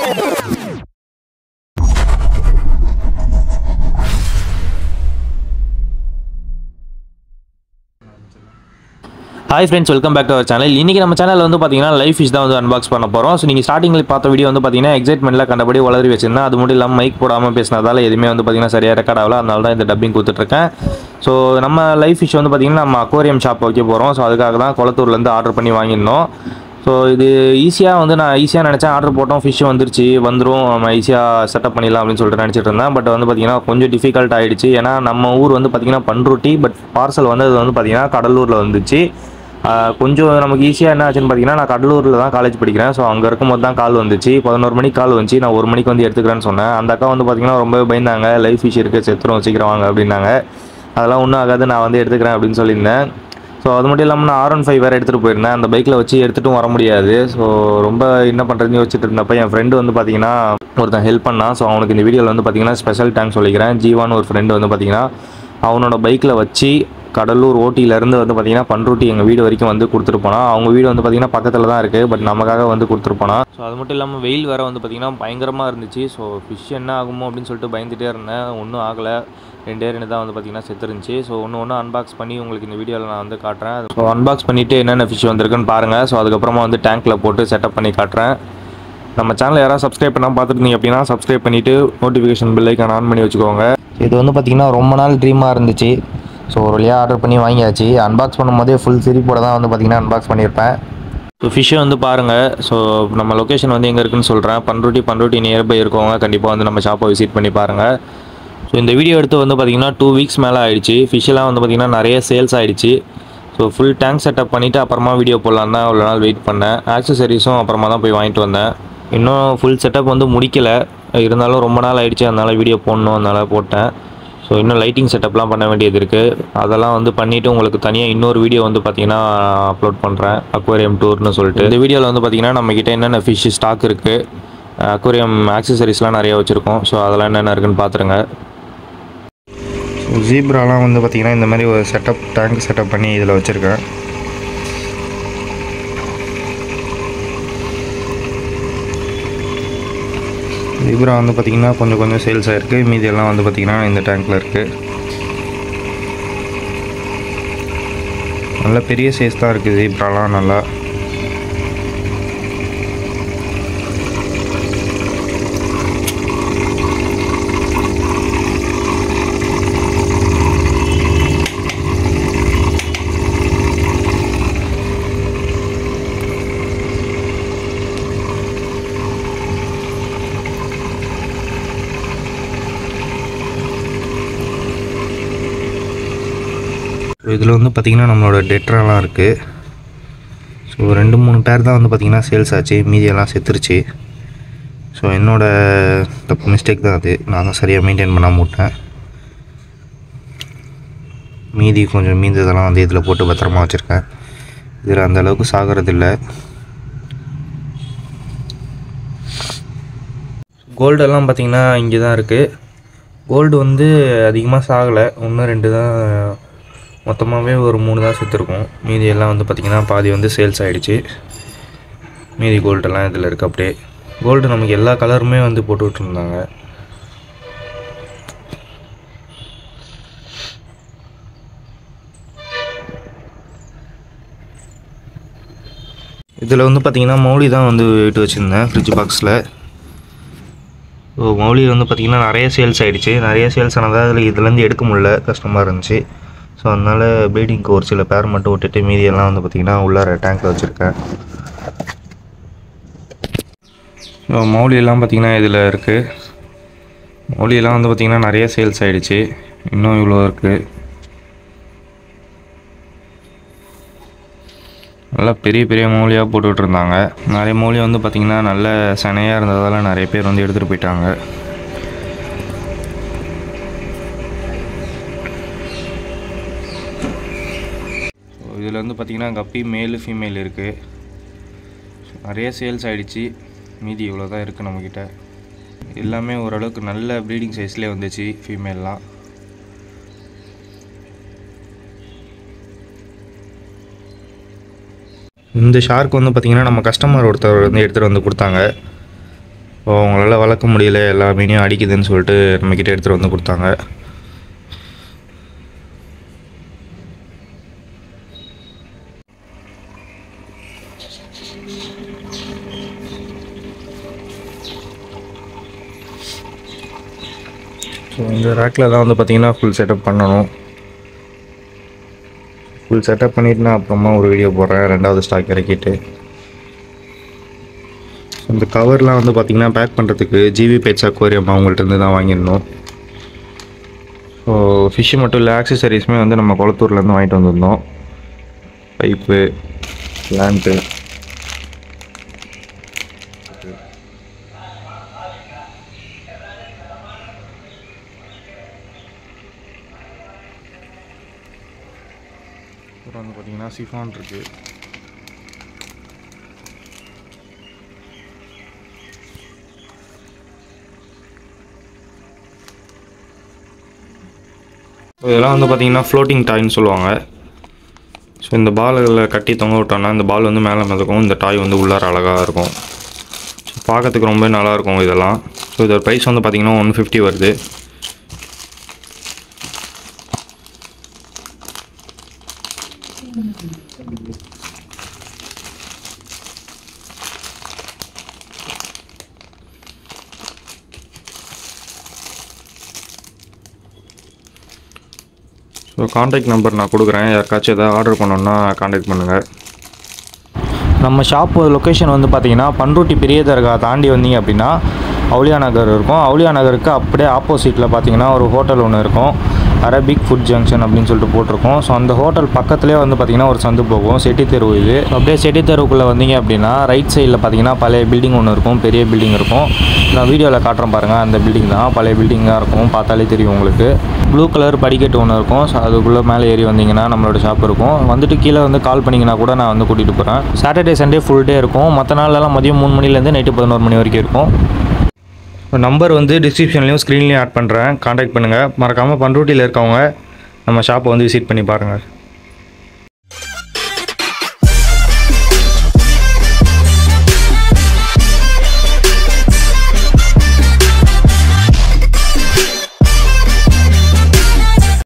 hi friends welcome back to our channel இன்றைக்கி நம்ம சேனலில் வந்து பார்த்தீங்கன்னா லைஃப் ஃபிஷ் தான் வந்து அன்பாக்ஸ் பண்ண போகிறோம் ஸோ நீங்கள் ஸ்டார்டிங்கில் பார்த்த வீடியோ வந்து பார்த்தீங்கன்னா எக்ஸைட்மெண்ட்டில் கண்டபடி வளரி வச்சிருந்தேன் அது மட்டும் இல்லாமல் மைக் போடாமல் பேசினதால எதுவுமே வந்து பார்த்தீங்கன்னா சரியாக ரெக்கார்ட் ஆகல அதனால தான் இந்த டப்பிங் கொடுத்துட்ருக்கேன் ஸோ நம்ம லைஃப் ஃபிஷ் வந்து பார்த்தீங்கன்னா நம்ம அக்வாரியம் ஷாப் வைக்க போகிறோம் ஸோ அதுக்காக தான் குளத்தூர்லேருந்து ஆர்டர் பண்ணி வாங்கியிருந்தோம் ஸோ இது ஈஸியாக வந்து நான் ஈஸியாக நினச்சேன் ஆர்டர் போட்டோம் ஃபிஷ் வந்துருச்சு வந்துடும் நம்ம ஈஸியாக செட்டப் பண்ணிடலாம் அப்படின்னு சொல்லிட்டு நினச்சிட்டு இருந்தேன் பட் வந்து பார்த்தீங்கன்னா கொஞ்சம் டிஃபிகல்ட் ஆகிடுச்சு ஏன்னா நம்ம ஊர் வந்து பார்த்தீங்கன்னா பண்ருட்டி பட் பார்சல் வந்தது வந்து பார்த்தீங்கன்னா கடலூரில் வந்துச்சு ஆஹ் கொஞ்சம் நமக்கு ஈஸியாக என்ன ஆச்சுன்னு பார்த்தீங்கன்னா நான் கடலூரில் தான் காலேஜ் படிக்கிறேன் ஸோ அங்கே இருக்கும்போது தான் கால் வந்துச்சு பதினோரு மணிக்கு கால் வந்துச்சு நான் ஒரு மணிக்கு வந்து எடுத்துக்கிறேன்னு சொன்னேன் அந்த அக்கா வந்து பார்த்தீங்கன்னா ரொம்ப பயந்தாங்க லைஃப் ஃபிஷ் இருக்குது செத்துரும் சீக்கிரம் வாங்க அப்படின்னாங்க அதெல்லாம் ஒன்றும் ஆகாது நான் வந்து எடுத்துக்கிறேன் அப்படின்னு சொல்லியிருந்தேன் ஸோ அது மட்டும் இல்லாமல் நான் ஆர் ஒன் ஃபைவ் வேறு எடுத்துகிட்டு போயிருந்தேன் அந்த பைக்கில் வச்சு எடுத்துட்டும் வர முடியாது ஸோ ரொம்ப என்ன பண்ணுறதுன்னு யோசிச்சுட்டு இருந்தப்ப என் ஃப்ரெண்டு வந்து பார்த்தீங்கன்னா ஒருத்தன் ஹெல்ப் பண்ணான் ஸோ அவனுக்கு இந்த வீடியோவில் வந்து பார்த்தீங்கன்னா ஸ்பெஷல் தேங்க்ஸ் சொல்லிக்கிறேன் ஜீவான்னு ஒரு ஃப்ரெண்டு வந்து பார்த்தீங்கன்னா அவனோட பைக்கில் வச்சு கடலூர் ஓட்டியிலேருந்து வந்து பார்த்தீங்கன்னா பண்ருட்டி எங்கள் வீடு வரைக்கும் வந்து கொடுத்துட்டு போனான் அவங்க வீடு வந்து பார்த்தீங்கன்னா பக்கத்தில் தான் இருக்குது பட் நமக்காக வந்து கொடுத்துட்டு போனான் ஸோ அது மட்டும் இல்லாமல் வெயில் வேறு வந்து பார்த்தீங்கன்னா பயங்கரமாக இருந்துச்சு ஸோ ஃபிஷ் என்ன ஆகுமோ அப்படின்னு சொல்லிட்டு பயந்துட்டே இருந்தேன் ஒன்றும் ஆகலை ரெண்டே ரெண்டு தான் வந்து பார்த்தீங்கன்னா செத்துருந்துச்சு ஸோ ஒன்று ஒன்று அன்பாக்ஸ் பண்ணி உங்களுக்கு இந்த வீடியோவில் நான் வந்து காட்டுறேன் ஸோ அன்பாக்ஸ் பண்ணிவிட்டு என்னென்ன ஃபிஷ் வந்திருக்குன்னு பாருங்கள் ஸோ அதுக்கப்புறமா வந்து டேங்க்கில் போட்டு செட்டப் பண்ணி காட்டுறேன் நம்ம சேனல் யாராவது சப்ஸ்கிரைப் பண்ணாமல் பார்த்துருந்தீங்க அப்படின்னா சப்ஸ்கிரைப் பண்ணிவிட்டு நோட்டிஃபிகேஷன் பெல் ஐக்கான் ஆன் பண்ணி வச்சுக்கோங்க இது வந்து பார்த்திங்கன்னா ரொம்ப நாள் ட்ரீமாக இருந்துச்சு ஸோ ஒரு வழியாக ஆர்டர் பண்ணி வாங்கியாச்சு அன்பாக்ஸ் பண்ணும்போதே ஃபுல் சிரிப்போட தான் வந்து பார்த்திங்கன்னா அன்பாக்ஸ் பண்ணியிருப்பேன் ஸோ ஃபிஷ்ஷை வந்து பாருங்கள் ஸோ நம்ம லொக்கேஷன் வந்து எங்கே இருக்குன்னு சொல்கிறேன் பண்ருட்டி பண்ருட்டி நியர்பை இருக்கவங்க கண்டிப்பாக வந்து நம்ம ஷாப்பை விசிட் பண்ணி பாருங்கள் ஸோ இந்த வீடியோ எடுத்து வந்து பார்த்திங்கன்னா டூ வீக்ஸ் மேலே ஆயிடுச்சு ஃபிஷ்ஷெல்லாம் வந்து பார்த்திங்கன்னா நிறைய சேல்ஸ் ஆயிடுச்சு ஸோ ஃபுல் டேங்க் செட்டப் பண்ணிவிட்டு அப்புறமா வீடியோ போடலாம் தான் அவ்வளோ நாள் வெயிட் பண்ணேன் ஆக்சசரிஸும் அப்புறமா தான் போய் வாங்கிட்டு வந்தேன் இன்னும் ஃபுல் செட்டப் வந்து முடிக்கல இருந்தாலும் ரொம்ப நாள் ஆயிடுச்சு அதனால் வீடியோ போடணும் அதனால் போட்டேன் ஸோ இன்னும் லைட்டிங் செட்டப்லாம் பண்ண வேண்டியது இருக்குது அதெல்லாம் வந்து பண்ணிவிட்டு உங்களுக்கு தனியாக இன்னொரு வீடியோ வந்து பார்த்தீங்கன்னா அப்லோட் பண்ணுறேன் அக்வேரியம் டூர்னு சொல்லிட்டு இந்த வீடியோவில் வந்து பார்த்தீங்கன்னா நம்மக்கிட்ட என்னென்ன ஃபிஷ் ஸ்டாக் இருக்குது அக்வேரியம் ஆக்சசரிஸ்லாம் நிறைய வச்சுருக்கோம் ஸோ அதெல்லாம் என்னென்ன இருக்குன்னு பார்த்துருங்க ஜீப்ராலாம் வந்து பார்த்திங்கன்னா இந்த மாதிரி ஒரு செட்டப் டேங்க் செட்டப் பண்ணி இதில் வச்சுருக்கேன் ஜீப்ரா வந்து பார்த்திங்கன்னா கொஞ்சம் கொஞ்சம் சேல்ஸ் ஆகிருக்கு மீதி எல்லாம் வந்து பார்த்திங்கன்னா இந்த டேங்க்கில் இருக்குது நல்ல பெரிய சைஸ் தான் இருக்குது ஜீப்ராலாம் நல்லா ஸோ இதில் வந்து பார்த்திங்கன்னா நம்மளோட டெட்ராலாம் இருக்குது ஸோ ரெண்டு மூணு பேர் தான் வந்து பார்த்திங்கன்னா சேல்ஸ் ஆச்சு மீதியெல்லாம் செத்துருச்சு ஸோ என்னோடய தப்பு மிஸ்டேக் தான் அது நான் தான் சரியாக மெயின்டைன் பண்ணாமல் விட்டேன் மீதி கொஞ்சம் மீந்ததெல்லாம் வந்து இதில் போட்டு பத்திரமா வச்சுருக்கேன் இதில் அந்த அளவுக்கு சாகிறது இல்லை கோல்டெல்லாம் பார்த்திங்கன்னா இங்கே தான் இருக்குது கோல்டு வந்து அதிகமாக சாகலை ஒன்று ரெண்டு தான் மொத்தமாகவே ஒரு மூணு தான் செத்துருக்கும் மீதி எல்லாம் வந்து பார்த்திங்கன்னா பாதி வந்து சேல்ஸ் ஆகிடுச்சு மீதி கோல்டெல்லாம் இதில் இருக்குது அப்படியே கோல்டு நமக்கு எல்லா கலருமே வந்து போட்டு விட்ருந்தாங்க இதில் வந்து பார்த்திங்கன்னா மௌலி தான் வந்து விட்டு வச்சுருந்தேன் ஃப்ரிட்ஜ் பாக்ஸில் ஸோ மௌலி வந்து பார்த்திங்கன்னா நிறைய சேல்ஸ் ஆகிடுச்சு நிறைய சேல்ஸ் ஆனதால் அதில் இதுலேருந்து எடுக்க முடியல கஷ்டமாக இருந்துச்சு ஸோ அதனால் ப்ளீடிங்க்கு ஒரு சில பேர் மட்டும் விட்டுட்டு மீதியெல்லாம் வந்து பார்த்திங்கன்னா உள்ளார டேங்க்கில் வச்சுருக்கேன் ஸோ மௌலியெல்லாம் பார்த்திங்கன்னா இதில் இருக்குது மௌலியெல்லாம் வந்து பார்த்திங்கன்னா நிறைய சேல்ஸ் ஆகிடுச்சு இன்னும் இவ்வளோ இருக்குது நல்லா பெரிய பெரிய மூலியாக போட்டுக்கிட்டு இருந்தாங்க நிறைய மூலிகை வந்து பார்த்திங்கன்னா நல்ல சனையாக இருந்ததால் நிறைய பேர் வந்து எடுத்துகிட்டு போயிட்டாங்க ஸோ இதில் வந்து பார்த்திங்கன்னா கப்பி மேலு ஃபீமேல் இருக்குது நிறைய சேல்ஸ் ஆகிடுச்சு மீதி இவ்வளோ தான் இருக்குது நம்மக்கிட்ட எல்லாமே ஓரளவுக்கு நல்ல ப்ரீடிங் சைஸ்லேயே வந்துச்சு ஃபீமேல்லாம் இந்த ஷார்க் வந்து பார்த்திங்கன்னா நம்ம கஸ்டமர் ஒருத்தர் வந்து எடுத்துகிட்டு வந்து கொடுத்தாங்க ஸோ அவங்களால வளர்க்க முடியல எல்லா மீனையும் அடிக்குதுன்னு சொல்லிட்டு நம்மக்கிட்ட எடுத்துகிட்டு வந்து கொடுத்தாங்க ஸோ இந்த ரேக்கில் தான் வந்து பார்த்தீங்கன்னா ஃபுல் செட்டப் பண்ணணும் ஃபுல் செட்டப் பண்ணிட்டு நான் அப்புறமா ஒரு வீடியோ போடுறேன் ரெண்டாவது ஸ்டாக் இறக்கிட்டு இந்த கவர்லாம் வந்து பார்த்தீங்கன்னா பேக் பண்ணுறதுக்கு ஜிவி பேட்ஸ் அக்வாரியம் அவங்கள்ட்ட இருந்து தான் வாங்கியிருந்தோம் ஸோ ஃபிஷ்ஷு மட்டும் இல்லை ஆக்சசரிஸுமே வந்து நம்ம குளத்தூர்லேருந்து வாங்கிட்டு வந்திருந்தோம் பைப்பு லேண்ட்டு அப்புறம் வந்து பார்த்தீங்கன்னா சிஃபான் இருக்குது இதெல்லாம் வந்து பார்த்தீங்கன்னா ஃப்ளோட்டிங் டாய்னு சொல்லுவாங்க ஸோ இந்த பால்களில் கட்டி தொங்க விட்டோம்னா இந்த பால் வந்து மேலே மிதக்கும் இந்த டாய் வந்து உள்ளார அழகாக இருக்கும் ஸோ பார்க்கறதுக்கு ரொம்ப நல்லாயிருக்கும் இதெல்லாம் ஸோ இதோட ப்ரைஸ் வந்து பார்த்தீங்கன்னா ஒன் ஃபிஃப்டி வருது ஸோ காண்டாக்ட் நம்பர் நான் கொடுக்குறேன் யாருக்காச்சும் எதாவது ஆர்டர் பண்ணணுன்னா காண்டாக்ட் பண்ணுங்கள் நம்ம ஷாப் லொக்கேஷன் வந்து பார்த்தீங்கன்னா பண்ருட்டி பெரிய தர்கா தாண்டி வந்தீங்க அப்படின்னா அவுலியா நகர் இருக்கும் அவுலியா நகருக்கு அப்படியே ஆப்போசிட்டில் பார்த்தீங்கன்னா ஒரு ஹோட்டல் ஒன்று இருக்கும் அரபிக் ஃபுட் ஜங்ஷன் அப்படின்னு சொல்லிட்டு போட்டிருக்கோம் ஸோ அந்த ஹோட்டல் பக்கத்துலேயே வந்து பார்த்தீங்கன்னா ஒரு சந்து போகும் செட்டி தெரு இது அப்படியே செட்டி தெருவுக்குள்ளே வந்தீங்க அப்படின்னா ரைட் சைடில் பார்த்தீங்கன்னா பழைய பில்டிங் ஒன்று இருக்கும் பெரிய பில்டிங் இருக்கும் நான் வீடியோவில் காட்டுறேன் பாருங்கள் அந்த பில்டிங் தான் பழைய பில்டிங் தான் இருக்கும் பார்த்தாலே தெரியும் உங்களுக்கு ப்ளூ கலர் படிக்கட்டு ஒன்று இருக்கும் ஸோ அதுக்குள்ளே மேலே ஏறி வந்தீங்கன்னா நம்மளோட ஷாப் இருக்கும் வந்துட்டு கீழே வந்து கால் பண்ணிங்கன்னா கூட நான் வந்து கூட்டிகிட்டு போகிறேன் சாட்டர்டே சண்டே ஃபுல் டே இருக்கும் மற்ற நாள்லலாம் மதியம் மூணு மணிலேருந்து நைட்டு பதினோரு மணி வரைக்கும் இருக்கும் நம்பர் வந்து டிஸ்கிரிப்ஷன்லேயும் ஸ்க்ரீன்லேயும் ஆட் பண்ணுறேன் காண்டாக்ட் பண்ணுங்கள் மறக்காமல் பண்ருட்டியில் இருக்கவங்க நம்ம ஷாப்பை வந்து விசிட் பண்ணி பாருங்கள்